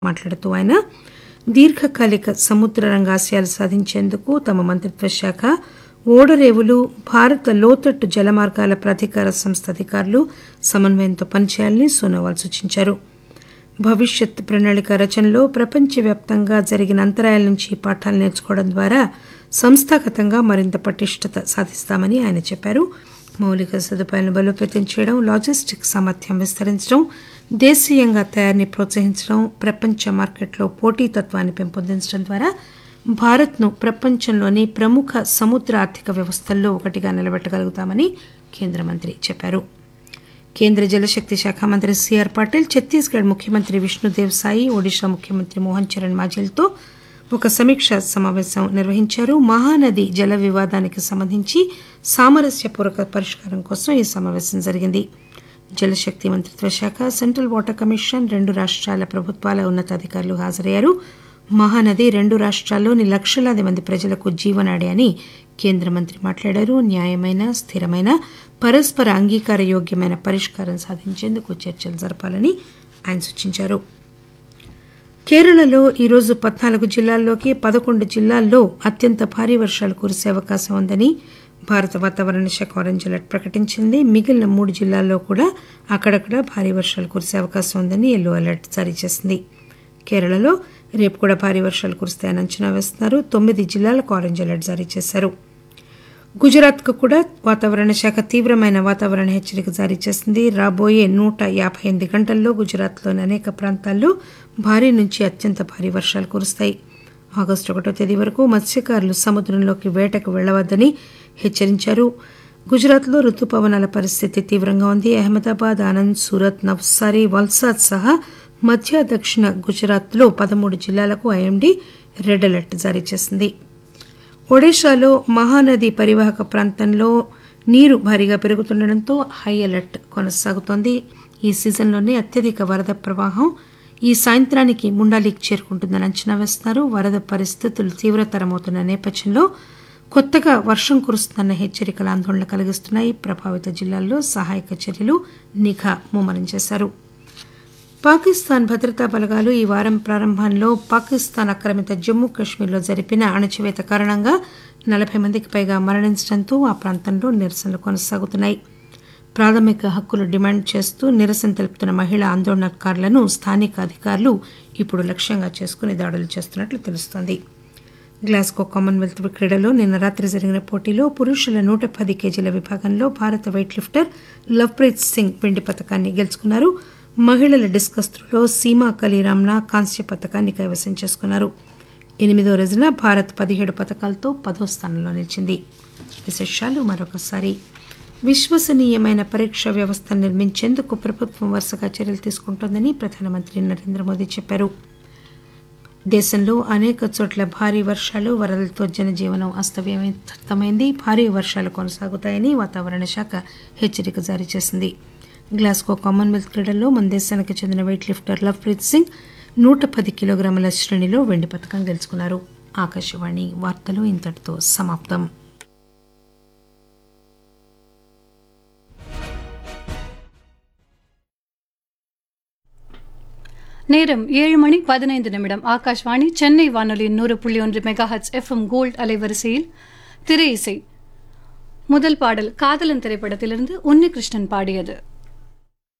మాట్లాడుతూ ఆయన దీర్ఘకాలిక సముద్ర రంగ ఆశయాలు సాధించేందుకు తమ మంత్రిత్వ శాఖ ఓడరేవులు భారత లోతట్టు జలమార్గాల ప్రాధికార సంస్థ అధికారులు సమన్వయంతో పనిచేయాలని సోనోవాల్ సూచించారు భవిష్యత్ ప్రణాళిక రచనలో ప్రపంచవ్యాప్తంగా జరిగిన అంతరాయాల నుంచి పాఠాలు నేర్చుకోవడం ద్వారా సంస్థాగతంగా మరింత పటిష్టత సాధిస్తామని ఆయన చెప్పారు మౌలిక సదుపాయాలను బలోపేతం చేయడం లాజిస్టిక్ సామర్థ్యం విస్తరించడం దేశీయంగా తయారీని ప్రోత్సహించడం ప్రపంచ మార్కెట్లో పోటీతత్వాన్ని పెంపొందించడం ద్వారా భారత్ను ప్రపంచంలోని ప్రముఖ సముద్ర ఆర్థిక వ్యవస్థల్లో ఒకటిగా నిలబెట్టగలుగుతామని కేంద్ర మంత్రి చెప్పారు కేంద్ర జలశక్తి శాఖ మంత్రి సిఆర్ పాటిల్ ఛత్తీస్గఢ్ ముఖ్యమంత్రి విష్ణుదేవ్ సాయి ఒడిషా ముఖ్యమంత్రి మోహన్ చరణ్ మాజిల్తో ఒక సమీక్షా సమావేశం నిర్వహించారు మహానది జల వివాదానికి సంబంధించి సామరస్యపూర్వక పరిష్కారం కోసం ఈ సమావేశం జరిగింది జలశక్తి మంత్రిత్వ శాఖ సెంట్రల్ వాటర్ కమిషన్ రెండు రాష్ట్రాల ప్రభుత్వాల ఉన్నతాధికారులు హాజరయ్యారు మహానది రెండు రాష్ట్రాల్లోని లక్షలాది మంది ప్రజలకు జీవనాడి అని కేంద్ర మంత్రి మాట్లాడారు న్యాయమైన స్థిరమైన పరస్పర అంగీకార యోగ్యమైన పరిష్కారం సాధించేందుకు చర్చలు జరపాలని ఆయన సూచించారు కేరళలో ఈరోజు పద్నాలుగు జిల్లాల్లోకి పదకొండు జిల్లాల్లో అత్యంత భారీ వర్షాలు కురిసే అవకాశం ఉందని భారత వాతావరణ శాఖ ఆరెంజ్ అలర్ట్ ప్రకటించింది మిగిలిన మూడు జిల్లాల్లో కూడా అక్కడక్కడ భారీ వర్షాలు కురిసే అవకాశం ఉందని ఎల్లో అలర్ట్ జారీ చేసింది కేరళలో రేపు కూడా భారీ వర్షాలు కురుస్తాయని అంచనా వేస్తున్నారు తొమ్మిది జిల్లాలకు ఆరెంజ్ అలర్ట్ జారీ చేశారు గుజరాత్కు కూడా వాతావరణ శాఖ తీవ్రమైన వాతావరణ హెచ్చరిక జారీ చేసింది రాబోయే నూట యాభై ఎనిమిది గంటల్లో గుజరాత్లోని అనేక ప్రాంతాల్లో భారీ నుంచి అత్యంత భారీ వర్షాలు కురుస్తాయి ఆగస్టు ఒకటో తేదీ వరకు మత్స్యకారులు సముద్రంలోకి వేటకు వెళ్లవద్దని హెచ్చరించారు గుజరాత్లో రుతుపవనాల పరిస్థితి తీవ్రంగా ఉంది అహ్మదాబాద్ ఆనంద్ సూరత్ నవ్సారి వల్సాద్ సహా మధ్య దక్షిణ గుజరాత్లో పదమూడు జిల్లాలకు ఐఎండీ రెడ్ అలర్ట్ జారీ చేసింది ఒడిశాలో మహానది పరివాహక ప్రాంతంలో నీరు భారీగా పెరుగుతుండటంతో హై అలర్ట్ కొనసాగుతోంది ఈ సీజన్లోనే అత్యధిక వరద ప్రవాహం ఈ సాయంత్రానికి ముండాలికి చేరుకుంటుందని అంచనా వేస్తున్నారు వరద పరిస్థితులు తీవ్రతరమవుతున్న నేపథ్యంలో కొత్తగా వర్షం కురుస్తుందన్న హెచ్చరికలు ఆందోళన కలిగిస్తున్నాయి ప్రభావిత జిల్లాల్లో సహాయక చర్యలు నిఘా ముమ్మరం చేశారు పాకిస్తాన్ భద్రతా బలగాలు ఈ వారం ప్రారంభంలో పాకిస్తాన్ ఆక్రమిత జమ్మూ కాశ్మీర్లో జరిపిన అణచివేత కారణంగా నలభై మందికి పైగా మరణించడంతో ఆ ప్రాంతంలో నిరసనలు కొనసాగుతున్నాయి ప్రాథమిక హక్కులు డిమాండ్ చేస్తూ నిరసన తెలుపుతున్న మహిళా ఆందోళనకారులను స్థానిక అధికారులు ఇప్పుడు లక్ష్యంగా చేసుకుని దాడులు చేస్తున్నట్లు తెలుస్తోంది గ్లాస్గో కామన్వెల్త్ క్రీడలో నిన్న రాత్రి జరిగిన పోటీలో పురుషుల నూట పది కేజీల విభాగంలో భారత వెయిట్ లిఫ్టర్ లవ్ప్రీత్ సింగ్ వెండి పథకాన్ని గెలుచుకున్నారు మహిళల డిస్కస్ త్రోలో సీమా కలీరామ్నా కాంస్య పథకాన్ని కైవసం చేసుకున్నారు ఎనిమిదో రోజున భారత్ పదిహేడు పథకాలతో పదో స్థానంలో నిలిచింది విశేషాలు మరొకసారి విశ్వసనీయమైన పరీక్ష వ్యవస్థ నిర్మించేందుకు ప్రభుత్వం వరుసగా చర్యలు తీసుకుంటోందని ప్రధానమంత్రి నరేంద్ర మోదీ చెప్పారు దేశంలో అనేక చోట్ల భారీ వర్షాలు వరదలతో జనజీవనం అస్తవ్యస్తమైంది భారీ వర్షాలు కొనసాగుతాయని వాతావరణ శాఖ హెచ్చరిక జారీ చేసింది గ్లాస్గో కామన్వెల్త్ క్రీడల్లో మన దేశానికి చెందిన వెయిట్ లిఫ్టర్ లవ్ప్రీత్ సింగ్ నూట పది కిలోగ్రాముల శ్రేణిలో వెండి పథకం గెలుచుకున్నారు ఆకాశవాణి వార్తలు ఇంతటితో సమాప్తం நேரம் ஏழு மணி பதினைந்து நிமிடம் ஆகாஷ்வாணி சென்னை வானொலி நூறு புள்ளி ஒன்று மெகாஹட்ஸ் எஃப்எம் கோல்ட் அலைவரிசையில் திரை இசை முதல் பாடல் காதலன் திரைப்படத்திலிருந்து உன்னிகிருஷ்ணன் பாடியது